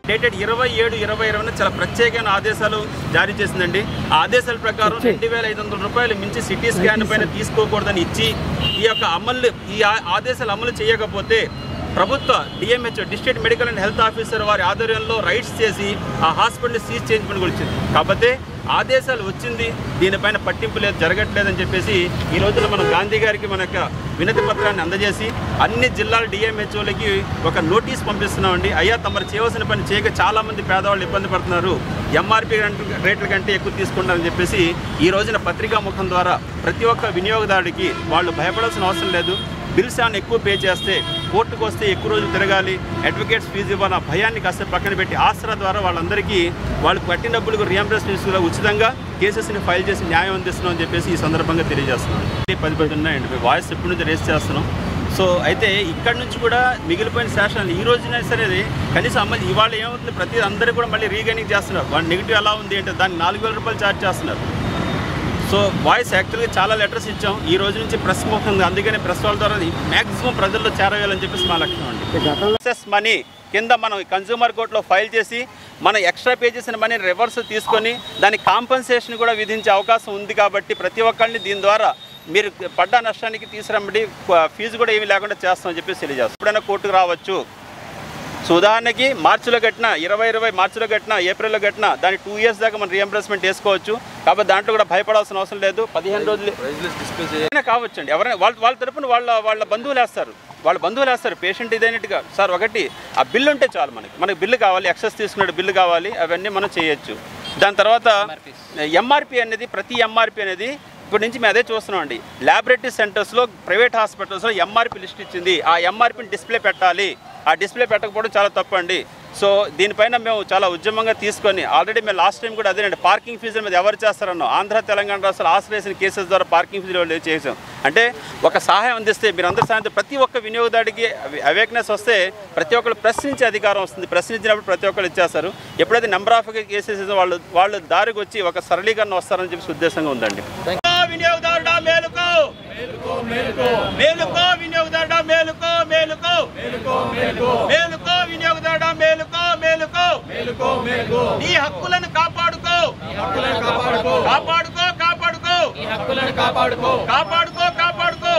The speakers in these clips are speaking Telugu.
డేటెడ్ ఇరవై ఏడు ఇరవై ఇరవై చాలా ప్రత్యేకమైన ఆదేశాలు జారీ చేసిందండి ఆ ఆదేశాల ప్రకారం రెండు వేల ఐదు వందల రూపాయలు మించి సిటీ స్కాన్ పైన తీసుకోకూడదని ఇచ్చి ఈ యొక్క అమలు ఈ ఆ- ఆదేశాలు అమలు చేయకపోతే ప్రభుత్వ DMHO district medical and health officer వారి ఆధ్వర్యంలో రైడ్స్ చేసి ఆ హాస్పిటల్ సీజ్ చేయించమని కూడా వచ్చింది కాకపోతే ఆదేశాలు వచ్చింది దీనిపైన పట్టింపు లేదు జరగట్లేదని చెప్పేసి ఈ రోజున మనం గాంధీ గారికి మన యొక్క వినతి పత్రాన్ని అందజేసి అన్ని జిల్లాల డిఎంహెచ్ఓలకి ఒక నోటీస్ పంపిస్తున్నామండి అయ్యా తమరు చేయవలసిన పని చేయక చాలా మంది పేదవాళ్ళు ఇబ్బంది పడుతున్నారు ఎంఆర్పి రేట్ల కంటే ఎక్కువ తీసుకుంటారని చెప్పేసి ఈ రోజున పత్రికా ముఖం ద్వారా ప్రతి ఒక్క వినియోగదారుడికి వాళ్ళు భయపడాల్సిన అవసరం లేదు బిల్స్ ఏమైనా ఎక్కువ పే చేస్తే కోర్టుకు వస్తే ఎక్కువ రోజులు తిరగాలి అడ్వకేట్స్ ఫీజు ఇవ్వాలన్న భయాన్ని కాస్త పక్కన పెట్టి ఆసరా ద్వారా వాళ్ళందరికీ వాళ్ళు కట్టిన డబ్బులకు రియంబర్స్మెంట్స్లో ఉచితంగా కేసెస్ని ఫైల్ చేసి న్యాయం అందిస్తున్నాం అని చెప్పేసి ఈ సందర్భంగా తెలియజేస్తున్నాం ఈ పది పది ఉన్నాయండి మీ వాయిస్ ఎప్పటి నుంచి రేస్ చేస్తున్నాం సో అయితే ఇక్కడ నుంచి కూడా మిగిలిపోయిన శాసనాలు ఈ రోజున సరే కనీసం అమలు ఇవాళ ఏమవుతుంది ప్రతి అందరూ కూడా మళ్ళీ రీగైనింగ్ చేస్తున్నారు వాళ్ళ నెగిటివ్ ఎలా ఉంది అంటే దానికి నాలుగు వేల రూపాయలు ఛార్జ్ చేస్తున్నారు సో వాయిస్ యాక్చువల్గా చాలా లెటర్స్ ఇచ్చాం ఈ రోజు నుంచి ప్రెస్ ముఖంగా అందుకనే ప్రెస్ వాళ్ళ ద్వారా మ్యాక్సిమం ప్రజల్లో చేరవేయాలని చెప్పేసి మా లక్ష్యం అండి ఎక్సెస్ మనీ కింద మనం కన్జ్యూమర్ కోర్టులో ఫైల్ చేసి మన ఎక్స్ట్రా పే చేసిన మనీ రివర్స్ తీసుకొని దానికి కాంపన్సేషన్ కూడా విధించే అవకాశం ఉంది కాబట్టి ప్రతి ఒక్కరిని దీని ద్వారా మీరు పడ్డ నష్టానికి తీసుకురమ్మడి ఫీజు కూడా ఏమీ లేకుండా చేస్తామని చెప్పేసి తెలియజేస్తాం ఎప్పుడైనా కోర్టుకు రావచ్చు సో ఉదాహరణకి మార్చిలో కట్టిన ఇరవై ఇరవై మార్చిలో కట్టిన ఏప్రిల్లో కట్టిన దాని టూ ఇయర్స్ దాకా మనం రియంబర్స్మెంట్ వేసుకోవచ్చు కాబట్టి దాంట్లో కూడా భయపడాల్సిన అవసరం లేదు పదిహేను రోజులు అయినా కావచ్చు అండి ఎవరైనా వాళ్ళ వాళ్ళ తరపున వాళ్ళ వాళ్ళ బంధువులు వేస్తారు వాళ్ళ బంధువులు వేస్తారు పేషెంట్ ఇదైనట్టుగా సార్ ఒకటి ఆ బిల్లు ఉంటే చాలు మనకి మనకి బిల్లు కావాలి ఎక్సెస్ తీసుకున్న బిల్లు కావాలి అవన్నీ మనం చేయొచ్చు దాని తర్వాత ఎంఆర్పి అనేది ప్రతి ఎంఆర్పి అనేది ఇప్పటి నుంచి మేము అదే చూస్తున్నాం అండి ల్యాబొరేటరీ సెంటర్స్లో ప్రైవేట్ హాస్పిటల్స్లో ఎంఆర్పి లిస్ట్ ఇచ్చింది ఆ ఎంఆర్పిని డిస్ప్లే పెట్టాలి ఆ డిస్ప్లే పెట్టకపోవడం చాలా తప్పు అండి సో దీనిపైన మేము చాలా ఉద్యమంగా తీసుకొని ఆల్రెడీ మేము లాస్ట్ టైం కూడా అదేనండి పార్కింగ్ ఫీజుల మీద ఎవరు చేస్తారన్నో ఆంధ్ర తెలంగాణ రాష్ట్రాలు ఆశ్రయించిన కేసెస్ ద్వారా పార్కింగ్ ఫీజులు చేసాం అంటే ఒక సహాయం అందిస్తే మీరు అందరి సహాయం ప్రతి ఒక్క వినియోగదాడికి అవేక్నెస్ వస్తే ప్రతి ఒక్కరు ప్రశ్నించే అధికారం వస్తుంది ప్రశ్నించినప్పుడు ప్రతి ఒక్కరు ఇచ్చేస్తారు ఎప్పుడైతే నెంబర్ ఆఫ్ కేసెస్ వాళ్ళు వాళ్ళు దారికి వచ్చి ఒక సరళీకరణ వస్తారని చెప్పి ఉద్దేశంగా ఉందండి వినియోగదారుడా మేలుకో మేలుకో వినియోగదారుడా మేలుకో మేలుకో మేలుకో వినియోగదారుడా మేలుకో మేలుకో నీ హక్కులను కాపాడుకో కాపాడుకో కాపాడుకో కాపాడుకో కాపాడుకో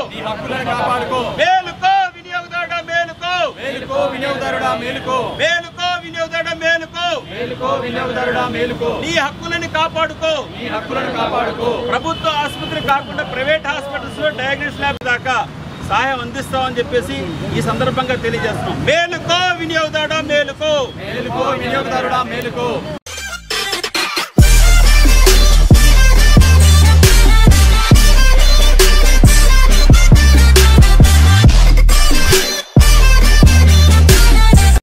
మేలుకో వినియోగదారుడా మేలుకో మేలుకో వినియోగదారుడా మేలుకో మేలుకో వినియోగదారుడా మేలుకో మేలుకో వినియోగదారుడా మేలుకో నీ హక్కులను కాపాడుకో నీ హక్కులను కాపాడుకో ప్రభుత్వ ఆసుపత్రి కాకుండా ప్రైవేట్ హాస్పిటల్స్ లో డయాగ్నోస్ ల్యాబ్ దాకా సహాయం అందిస్తామని చెప్పేసి ఈ సందర్భంగా తెలియజేస్తున్నాం మేలుకో వినియోగదారుడా మేలుకో మేలుకో వినియోగదారుడా మేలుకో